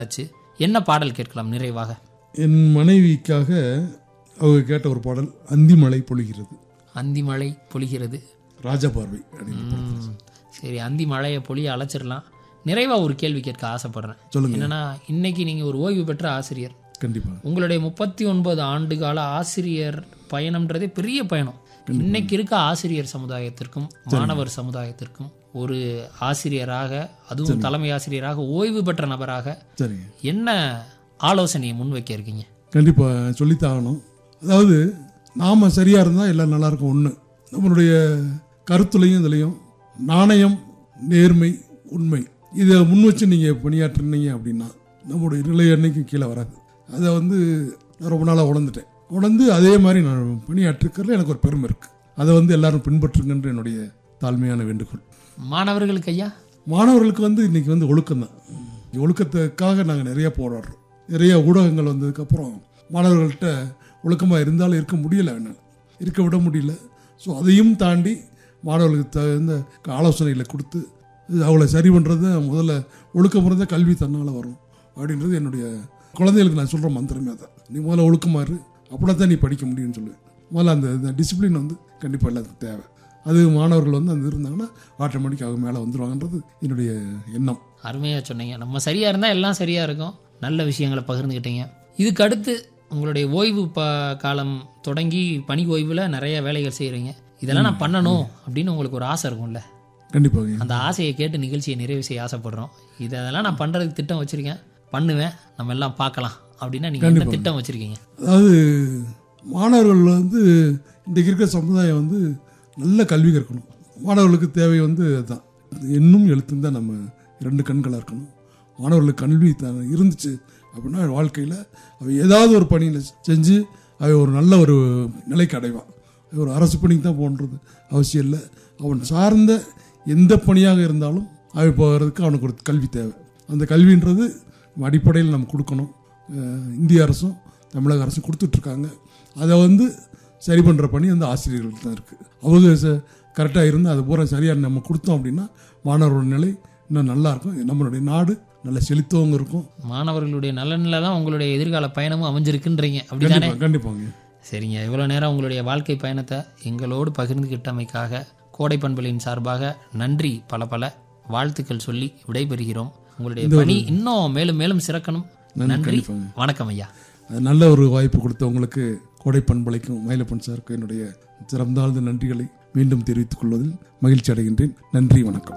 ஆச்சு என்ன பாடல் கேட்கலாம் நிறைவாக என் மனைவிக்காக அவங்க கேட்ட ஒரு பாடல் அந்தி மழை பொழிகிறது அந்தி மழை பொழிகிறது ராஜா பார்வை அப்படின்னு ம், சரி அந்தி மழையை பொழிய அழைச்சிடலாம் நிறைவா ஒரு கேள்வி கேட்க ஆசைப்படுறேன் சொல்லுங்க. என்னன்னா இன்னைக்கு நீங்க ஒரு ஓய்வு பெற்ற ஆசிரியர் கண்டிப்பா உங்களுடைய முப்பத்தி ஒன்பது ஆண்டு கால ஆசிரியர் பயணம்ன்றதே பெரிய பயணம் இன்னைக்கு இருக்க ஆசிரியர் சமுதாயத்திற்கும் மாணவர் சமுதாயத்திற்கும் ஒரு ஆசிரியராக அதுவும் தலைமை ஆசிரியராக ஓய்வு பெற்ற நபராக சரிங்க என்ன ஆலோசனையை முன்வைக்க இருக்கீங்க கண்டிப்பா சொல்லித்தாகணும் அதாவது நாம சரியா இருந்தா எல்லாம் நல்லா இருக்கும் ஒண்ணு நம்மளுடைய கருத்துலையும் இதுலையும் நாணயம் நேர்மை உண்மை இதை முன் வச்சு நீங்க பணியாற்றினீங்க அப்படின்னா நம்மளுடைய நிலை என்னைக்கும் கீழே வராது அதை வந்து நான் ரொம்ப நாளாக உணர்ந்துட்டேன் உணர்ந்து அதே மாதிரி நான் பணியாற்றிருக்கிறதுல எனக்கு ஒரு பெருமை இருக்கு அதை வந்து எல்லாரும் பின்பற்றுங்கன்ற என்னுடைய தாழ்மையான வேண்டுகோள் மாணவர்களுக்கு ஐயா மாணவர்களுக்கு வந்து இன்னைக்கு வந்து ஒழுக்கம் தான் ஒழுக்கத்துக்காக நாங்கள் நிறைய போராடுறோம் நிறைய ஊடகங்கள் வந்ததுக்கப்புறம் மாணவர்கள்ட்ட ஒழுக்கமாக இருந்தாலும் இருக்க முடியல என்னால் இருக்க விட முடியல ஸோ அதையும் தாண்டி மாணவர்களுக்கு தகுந்த ஆலோசனைகளை கொடுத்து இது அவளை சரி பண்ணுறது முதல்ல ஒழுக்கம் இருந்தால் கல்வி தன்னால் வரும் அப்படின்றது என்னுடைய குழந்தைகளுக்கு நான் சொல்கிற மந்திரமே அதான் நீ முதல்ல ஒழுக்கமாக இரு அப்படின்னா தான் நீ படிக்க முடியும்னு சொல்லுவேன் முதல்ல அந்த டிசிப்ளின் வந்து கண்டிப்பாக எல்லாத்துக்கும் தேவை அது மாணவர்கள் வந்து அந்த இருந்தாங்கன்னா ஆட்டோமேட்டிக்காக மேலே வந்துருவாங்கன்றது என்னுடைய எண்ணம் அருமையா சொன்னீங்க நம்ம சரியா இருந்தா எல்லாம் சரியா இருக்கும் நல்ல விஷயங்களை பகிர்ந்துக்கிட்டீங்க இதுக்கு அடுத்து உங்களுடைய ஓய்வு ப காலம் தொடங்கி பணி ஓய்வுல நிறைய வேலைகள் செய்றீங்க இதெல்லாம் நான் பண்ணணும் அப்படின்னு உங்களுக்கு ஒரு ஆசை இருக்கும்ல கண்டிப்பாக அந்த ஆசையை கேட்டு நிகழ்ச்சியை நிறைவு செய்ய ஆசைப்படுறோம் இதெல்லாம் நான் பண்றதுக்கு திட்டம் வச்சிருக்கேன் பண்ணுவேன் நம்ம எல்லாம் பார்க்கலாம் அப்படின்னா நீங்க என்ன திட்டம் வச்சிருக்கீங்க அதாவது மாணவர்கள் வந்து இன்றைக்கு இருக்கிற சமுதாயம் வந்து நல்ல கல்வி கற்கணும் மாணவர்களுக்கு தேவை வந்து அதுதான் எண்ணும் எழுத்தும் தான் நம்ம ரெண்டு கண்களாக இருக்கணும் மாணவர்களுக்கு கல்வி த இருந்துச்சு அப்படின்னா வாழ்க்கையில் அவன் ஏதாவது ஒரு பணியில் செஞ்சு அவன் ஒரு நல்ல ஒரு நிலைக்கு அடைவான் அவன் ஒரு அரசு பணிக்கு தான் போன்றது அவசியம் இல்லை அவன் சார்ந்த எந்த பணியாக இருந்தாலும் அவன் போகிறதுக்கு அவனுக்கு ஒரு கல்வி தேவை அந்த கல்வின்றது அடிப்படையில் நம்ம கொடுக்கணும் அஹ் இந்திய அரசும் தமிழக அரசும் கொடுத்துட்ருக்காங்க அதை வந்து சரி பண்ணுற பணி அந்த ஆசிரியர்களுக்கு தான் இருக்குது அவங்க கரெக்டாக இருந்து அது பூரா சரியாக நம்ம கொடுத்தோம் அப்படின்னா மாணவரோட நிலை இன்னும் நல்லா இருக்கும் நம்மளுடைய நாடு நல்ல செழித்தவங்க இருக்கும் மாணவர்களுடைய நலனில் தான் உங்களுடைய எதிர்கால பயணமும் அமைஞ்சிருக்குன்றீங்க அப்படிதானே கண்டிப்பாக கண்டிப்பாங்க சரிங்க இவ்வளோ நேரம் உங்களுடைய வாழ்க்கை பயணத்தை எங்களோடு பகிர்ந்துகிட்டமைக்காக கோடை பண்பலின் சார்பாக நன்றி பல பல வாழ்த்துக்கள் சொல்லி விடைபெறுகிறோம் உங்களுடைய பணி இன்னும் மேலும் மேலும் சிறக்கணும் நன்றி கண்டிப்பாங்க. வணக்கம் ஐயா அது நல்ல ஒரு வாய்ப்பு கொடுத்தவங்களுக்கு கோடை பண்பலைக்கும் மயிலப்பன் சாருக்கும் என்னுடைய சிறந்தாழ்ந்த நன்றிகளை மீண்டும் தெரிவித்துக் கொள்வதில் மகிழ்ச்சி அடைகின்றேன் நன்றி வணக்கம்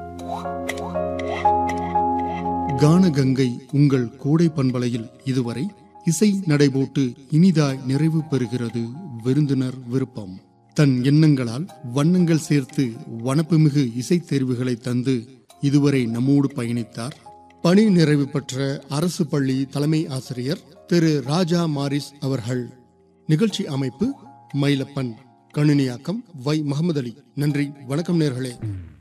கானகங்கை உங்கள் கோடை பண்பலையில் இதுவரை இசை நடைபோட்டு இனிதாய் நிறைவு பெறுகிறது விருந்தினர் விருப்பம் தன் எண்ணங்களால் வண்ணங்கள் சேர்த்து வனப்புமிகு இசைத் தேர்வுகளை தந்து இதுவரை நம்மோடு பயணித்தார் பணி நிறைவு பெற்ற அரசு பள்ளி தலைமை ஆசிரியர் திரு ராஜா மாரிஸ் அவர்கள் நிகழ்ச்சி அமைப்பு மயிலப்பன் கணினியாக்கம் வை முகமது அலி நன்றி வணக்கம் நேர்களே